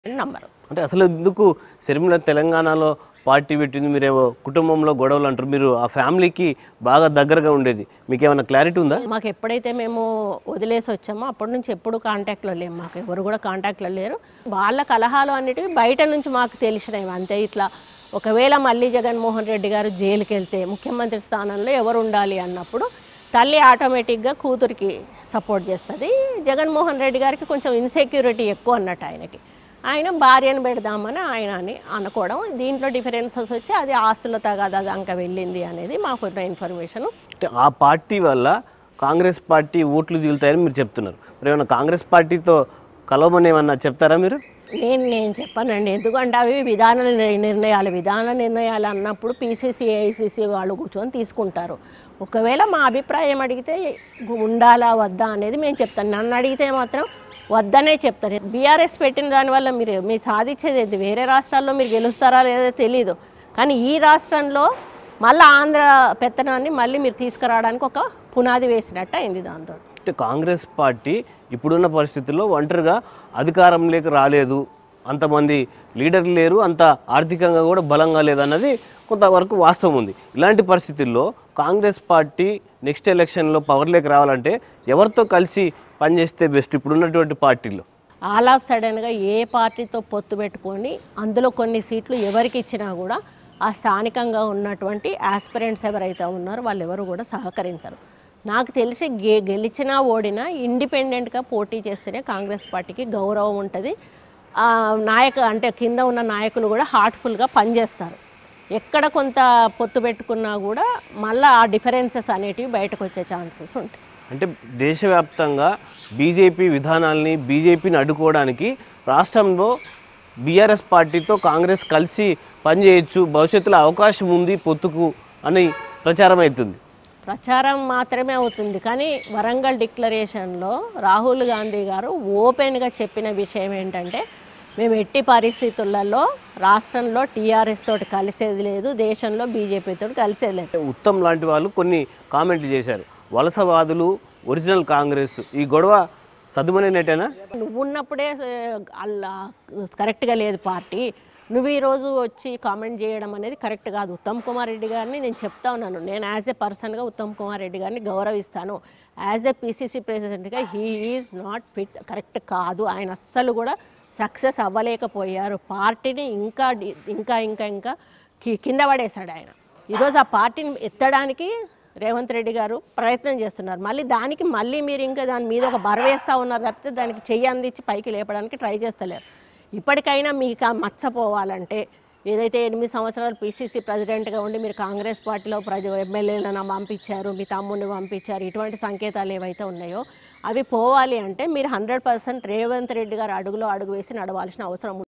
నమ్మరు అంటే అసలు ఎందుకు శర్మిల తెలంగాణలో పార్టీ పెట్టింది మీరేమో కుటుంబంలో గొడవలు అంటారు మీరు ఆ ఫ్యామిలీకి బాగా దగ్గరగా ఉండేది మీకు ఏమైనా క్లారిటీ ఉందా మాకు ఎప్పుడైతే మేము వదిలేసి వచ్చామో అప్పటి నుంచి ఎప్పుడు కాంటాక్ట్లో లేము మాకు ఎవరు కూడా కాంటాక్ట్లో లేరు వాళ్ళ కలహాలు అనేటివి బయట నుంచి మాకు తెలిసినవి అంతే ఇట్లా ఒకవేళ మళ్ళీ జగన్మోహన్ రెడ్డి గారు జైలుకి వెళ్తే ముఖ్యమంత్రి స్థానంలో ఎవరు ఉండాలి అన్నప్పుడు తల్లి ఆటోమేటిక్గా కూతురికి సపోర్ట్ చేస్తుంది జగన్మోహన్ రెడ్డి గారికి కొంచెం ఇన్సెక్యూరిటీ ఎక్కువ అన్నట్టు ఆయనకి ఆయన భార్యను పెడదామని ఆయన అని అనుకోవడం దీంట్లో డిఫరెన్సెస్ వచ్చి అది ఆస్తుల తగాదా దాకా వెళ్ళింది అనేది మాకు ఉన్న ఇన్ఫర్మేషన్ అంటే ఆ పార్టీ వల్ల కాంగ్రెస్ పార్టీ ఓట్లు దిగుతాయని మీరు చెప్తున్నారు మరి ఏమైనా కాంగ్రెస్ పార్టీతో కలవమని ఏమన్నా చెప్తారా మీరు నేను నేను చెప్పానండి ఎందుకంటే అవి విధాన నిర్- నిర్ణయాలు విధాన నిర్ణయాలు అన్నప్పుడు పీసీసీ ఏఐసీసీ వాళ్ళు కూర్చొని తీసుకుంటారు ఒకవేళ మా అభిప్రాయం అడిగితే ఉండాలా వద్దా అనేది మేము చెప్తాను నన్ను అడిగితే మాత్రం వద్దనే చెప్తారు బీఆర్ఎస్ పెట్టిన దానివల్ల మీరు మీరు సాధించేది ఏంటి? వేరే రాష్ట్రాల్లో మీరు గెలుస్తారా లేదో తెలీదు కానీ ఈ రాష్ట్రంలో మళ్ళీ ఆంధ్ర పెత్తనాన్ని మళ్ళీ మీరు తీసుకురావడానికి ఒక పునాది వేసినట్టు అయింది దాంతో అంటే కాంగ్రెస్ పార్టీ ఇప్పుడున్న పరిస్థితుల్లో ఒంటరిగా అధికారంలోకి రాలేదు అంతమంది లీడర్లు లేరు అంత ఆర్థికంగా కూడా బలంగా లేదన్నది కొంతవరకు వాస్తవం ఉంది ఇలాంటి పరిస్థితుల్లో కాంగ్రెస్ పార్టీ నెక్స్ట్ ఎలక్షన్లో పవర్లోకి రావాలంటే ఎవరితో కలిసి పనిచేస్తే బెస్ట్ ఇప్పుడున్నటువంటి పార్టీలో ఆల్ ఆఫ్ సడన్గా ఏ పార్టీతో పొత్తు పెట్టుకొని అందులో కొన్ని సీట్లు ఎవరికి ఇచ్చినా కూడా ఆ స్థానికంగా ఉన్నటువంటి ఆస్పిరెంట్స్ ఎవరైతే ఉన్నారో వాళ్ళు ఎవరు కూడా సహకరించరు నాకు తెలిసి గే గెలిచినా ఓడినా ఇండిపెండెంట్గా పోటీ చేస్తేనే కాంగ్రెస్ పార్టీకి గౌరవం ఉంటుంది ఆ, నాయక అంటే కింద ఉన్న నాయకులు కూడా హార్ట్ఫుల్గా పనిచేస్తారు ఎక్కడ కొంత పొత్తు పెట్టుకున్నా కూడా మళ్ళీ ఆ డిఫరెన్సెస్ అనేటివి బయటకు వచ్చే ఛాన్సెస్ ఉంటాయి అంటే దేశవ్యాప్తంగా బీజేపీ విధానాల్ని బీజేపీని అడ్డుకోవడానికి రాష్ట్రంలో బీఆర్ఎస్ పార్టీతో కాంగ్రెస్ కలిసి పనిచేయచ్చు భవిష్యత్తులో అవకాశం ఉంది పొత్తుకు అని ప్రచారం అవుతుంది ప్రచారం మాత్రమే అవుతుంది కానీ వరంగల్ డిక్లరేషన్లో రాహుల్ గాంధీ గారు ఓపెన్గా చెప్పిన విషయం ఏంటంటే మేము ఎట్టి పరిస్థితులలో రాష్ట్రంలో టీఆర్ఎస్ తోటి కలిసేది లేదు దేశంలో బీజేపీ తోటి కలిసేది లేదు ఉత్తమ్ లాంటి వాళ్ళు కొన్ని కామెంట్లు చేశారు వలసవాదులు ఒరిజినల్ కాంగ్రెస్ ఈ గొడవ సదుమనేటేనా నువ్వు ఉన్నప్పుడే అలా కరెక్ట్గా లేదు పార్టీ నువ్వు ఈరోజు వచ్చి కామెంట్ చేయడం అనేది కరెక్ట్ కాదు ఉత్తమ్ కుమార్ రెడ్డి గారిని నేను చెప్తా ఉన్నాను నేను యాజ్ ఏ పర్సన్గా ఉత్తమ్ కుమార్ రెడ్డి గారిని గౌరవిస్తాను యాజ్ ఏ పీసీసీ ప్రెసిడెంట్గా he is not fit correct కాదు ఆయన అస్సలు కూడా సక్సెస్ అవ్వలేకపోయారు పార్టీని ఇంకా డి- ఇంకా ఇంకా ఇంకా కి- కింద పడేశాడు ఆయన ఈరోజు ఆ పార్టీని ఎత్తడానికి రేవంత్ రెడ్డి గారు ప్రయత్నం చేస్తున్నారు మళ్ళీ దానికి మళ్ళీ మీరు ఇంకా దాని మీద ఒక బరవేస్తూ ఉన్నారు తప్పితే దానికి చెయ్యి అందించి పైకి లేపడానికి ట్రై చేస్తలేరు ఇప్పటికైనా మీకు ఆ మచ్చపోవాలంటే ఏదైతే ఎనిమిది సంవత్సరాలు పీసీసీ ప్రెసిడెంట్గా ఉండి మీరు కాంగ్రెస్ పార్టీలో ప్రజ ఎమ్మెల్యేలను పంపించారు మీ తమ్ముడిని పంపించారు ఇటువంటి సంకేతాలు ఏవైతే ఉన్నాయో అవి పోవాలి అంటే మీరు హండ్రెడ్ పర్సెంట్ రేవంత్ రెడ్డి గారు అడుగులో అడుగు వేసి నడవాల్సిన అవసరం ఉంది